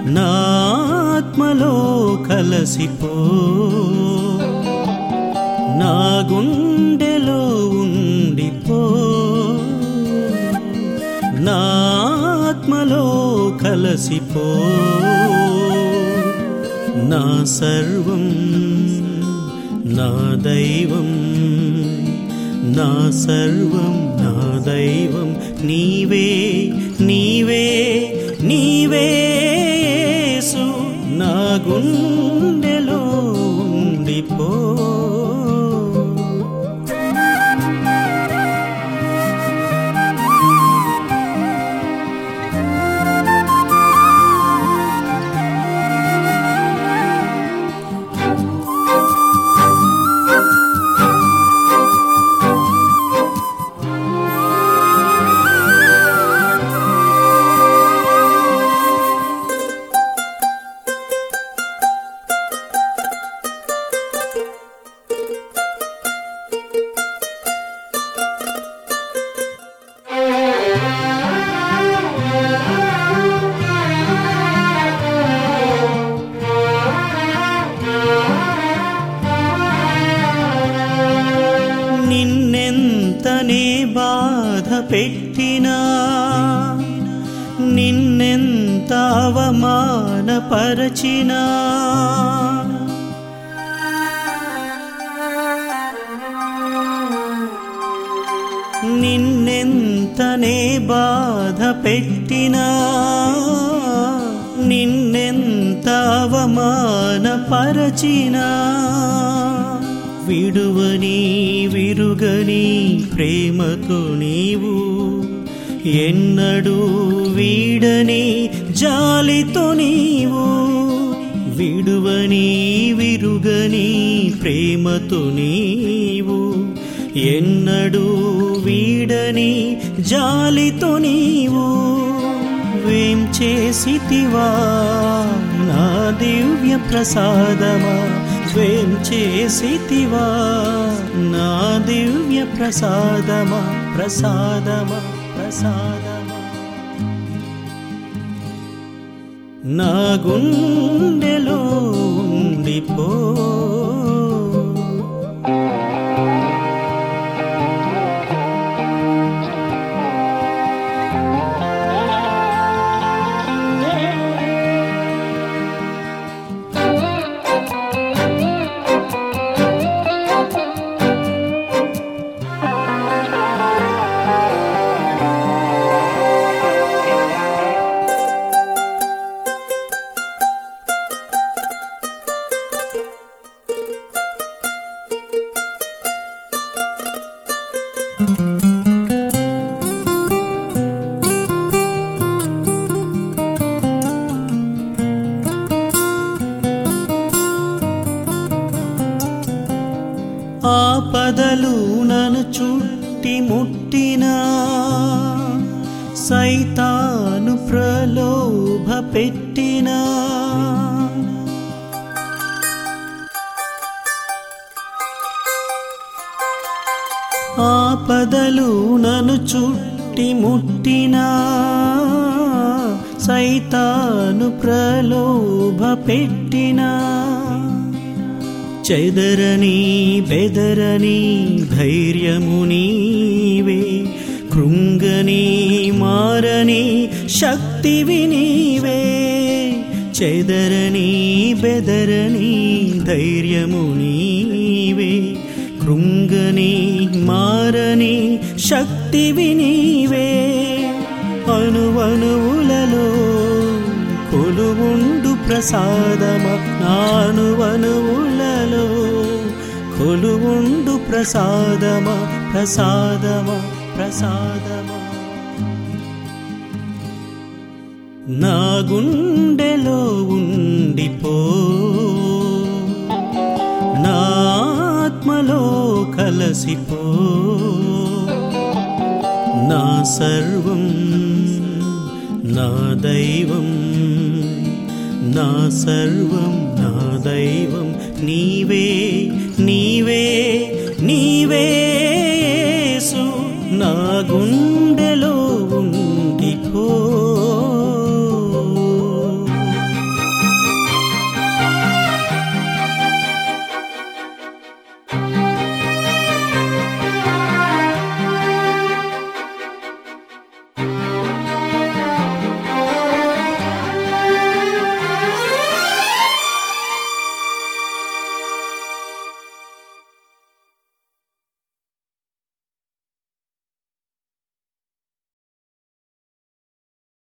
నాత్మలో కలసిపో నా గుండెలో ఉండిపో నాత్మలో కలసిపో నా సర్వం నా దైవం నా సర్వం నా దైవం నీవే నీవే నీవే యేసు నా గుండెలో ఉండిపో నిన్నెంతనే బాధ పెట్టినా నిన్నెంత అవమానపరచినా నిన్నెంతనే బాధ పెట్టినా నిన్నెంత అవమానపరచినా విడువని విరుగని ప్రేమకు నీవు ఎన్నడూ వీడని జాలితో నీవు విడువని విరుగని ప్రేమతో నీవు ఎన్నడూ వీడని జాలితో నీవు వేం చేసితివా నా దివ్య ప్రసాదమా స్వేం చేసితివా నా దివ్య ప్రసాదమా ప్రసాదమా ప్రసాదమా నా గుండెలో ఉండిపో ఆపదలు నన్ను చుట్టి ముట్టినా సైతాను ప్రలోభ పెట్టినా ఆపదలు నన్ను చుట్టి ముట్టినా సైతాను ప్రలోభ పెట్టినా చెదరని బెదరని ధైర్యము నీవే కృంగని మారని శక్తివి నీవే చెదరని బెదరని ధైర్యము నీవే కృంగని మారని శక్తివి నీవే అణువణువులలో కొలువుండు ప్రసాదమ నానువనువులలో కొలువుండు ప్రసాదమ ప్రసాదమ ప్రసాదమ నా గుండెలో ఉండిపో నా ఆత్మలో కలసిపో నా సర్వం నా దైవం నా సర్వం నా దైవం నీవే నీవే నీవే యేసు నా గుండె